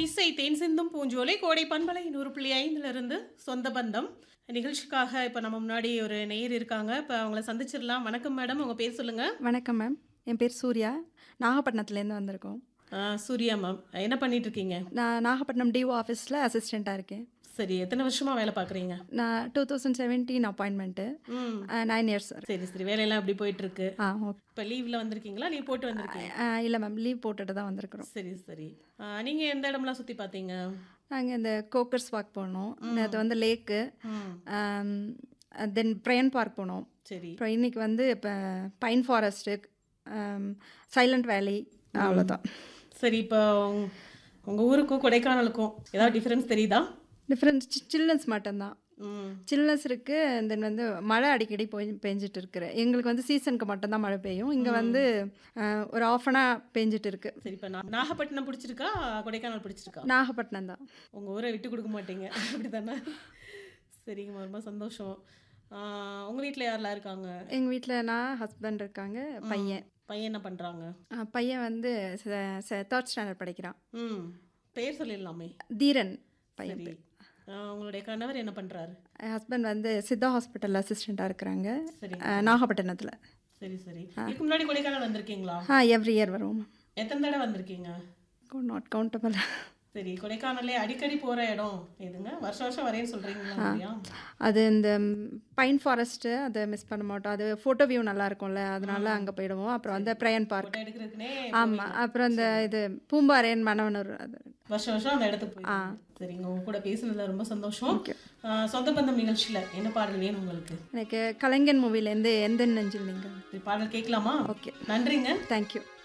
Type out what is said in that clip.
இசை தேன் சிந்தும் பூஞ்சோலை கோடை பண்பலை நூறு புள்ளி ஐந்துல இருந்து சொந்த பந்தம் நிகழ்ச்சிக்காக இப்போ நம்ம முன்னாடி ஒரு நேயர் இருக்காங்க இப்போ அவங்கள சந்திச்சிடலாம் வணக்கம் மேடம் உங்கள் பேர் சொல்லுங்க வணக்கம் மேம் என் பேர் சூர்யா நாகப்பட்டினத்துலேருந்து வந்திருக்கோம் ஆ, சூர்யா மேம் என்ன பண்ணிட்டு இருக்கீங்க நான் நாகப்பட்டினம் டிஓ ஆஃபீஸில் அசிஸ்டண்ட்டாக இருக்கேன் சரி எத்தனை வருஷமா வேலை பார்க்குறீங்க நான் டூ தௌசண்ட் செவன்டீன் அப்பாயின்மெண்ட்டு ம் நைன் இயர்ஸ் சார் சரி சரி வேலையெல்லாம் எப்படி போயிட்டு இருக்கு ஆ ஓகே இப்போ லீவ்ல வந்திருக்கீங்களா லீவ் போட்டு வந்திருக்கீங்க இல்லை மேம் லீவ் போட்டுட்டு தான் வந்திருக்கிறோம் சரி சரி ஆ, நீங்க எந்த இடம்லாம் சுத்தி பார்த்தீங்க நாங்கள் இந்த கோக்கர்ஸ் வாக் போனோம் அது வந்து லேக்கு ம் தென் பிரயன் பார்க் போனோம் சரி அப்புறம் இன்னைக்கு வந்து இப்போ பைன் ஃபாரஸ்ட்டு சைலண்ட் வேலி அவ்வளோதான் சரி இப்போ உங்க- உங்க ஊருக்கும் கொடைக்கானலுக்கும் ஏதாவது டிஃபரன்ஸ் தெரியுதா டிஃப்ரெண்ட் சில்னஸ் மட்டும்தான் ம் சில்னஸ் இருக்குது தென் வந்து மழை அடிக்கடி போய் பெஞ்சிட்டு இருக்கு எங்களுக்கு வந்து சீசனுக்கு மட்டும்தான் மழை பெய்யும் இங்கே வந்து அஹ், ஒரு ஆஃப் அனாக பெஞ்சிட்டு இருக்கு சரி இப்போ நா- நாகப்பட்டினம் பிடிச்சிருக்கா கொடைக்கானல் பிடிச்சிருக்கா நாகப்பட்டினம் தான் உங்க ஊரை விட்டு கொடுக்க மாட்டீங்க அப்படிதானே சரிங்கம்மா ரொம்ப சந்தோஷம் ஆ, உங்க வீட்டில் யாரெல்லாம் இருக்காங்க எங்கள் வீட்டில் நான் ஹஸ்பண்ட் இருக்காங்க பையன் பையன் என்ன பண்றாங்க அஹ், பையன் வந்து தேர்ட் ஸ்டாண்டர்ட் படிக்கிறான் ம் பேர் சொல்லிடலாமே தீரன் பையன் சரி ஆ, உங்களுடைய கணவர் என்ன பண்றாரு ஹஸ்பண்ட் வந்து சித்தா ஹாஸ்பிட்டல் அசிஸ்டண்ட்டாக இருக்கிறாங்க சரி அஹ், நாகப்பட்டினத்தில் சரி சரி இதுக்கு முன்னாடி கொடைக்கானல் வந்திருக்கீங்களா ஆ எவ்ரி இயர் வரும் எத்தனை தடவை வந்திருக்கீங்க நாட் கவுண்டபிள் சரி கொடைக்கானல்லே அடிக்கடி போற இடம் எதுங்க வருஷம் வருஷம் வரேன்னு சொல்றீங்களா இல்லையா அது இந்த பைன் ஃபாரஸ்ட்டு அதை மிஸ் பண்ண மாட்டோம் அது ஃபோட்டோ வியூ நல்லா இருக்கும்ல அதனால அங்கே போயிடுவோம் அப்புறம் வந்து பிரயன் பார்க் ஃபோட்டோ எடுக்கிறதுக்குனே ஆமாம் அப்புறம் இந்த இது பூம்பாரேன் மணவனூர் அது வருஷம் வருஷம் அந்த இடத்துக்கு போய் சரிங்க உங்க கூட பேசுனதுல ரொம்ப சந்தோஷம் ஆ, சொந்த பந்தம் நிகழ்ச்சியில என்ன பாடல் வேணும் உங்களுக்கு எனக்கு கலைஞன் மூவிலேருந்து எந்த நெஞ்சில் நீங்கள் சரி, பாடல் கேட்கலாமா ஓகே நன்றிங்க தேங்க்யூ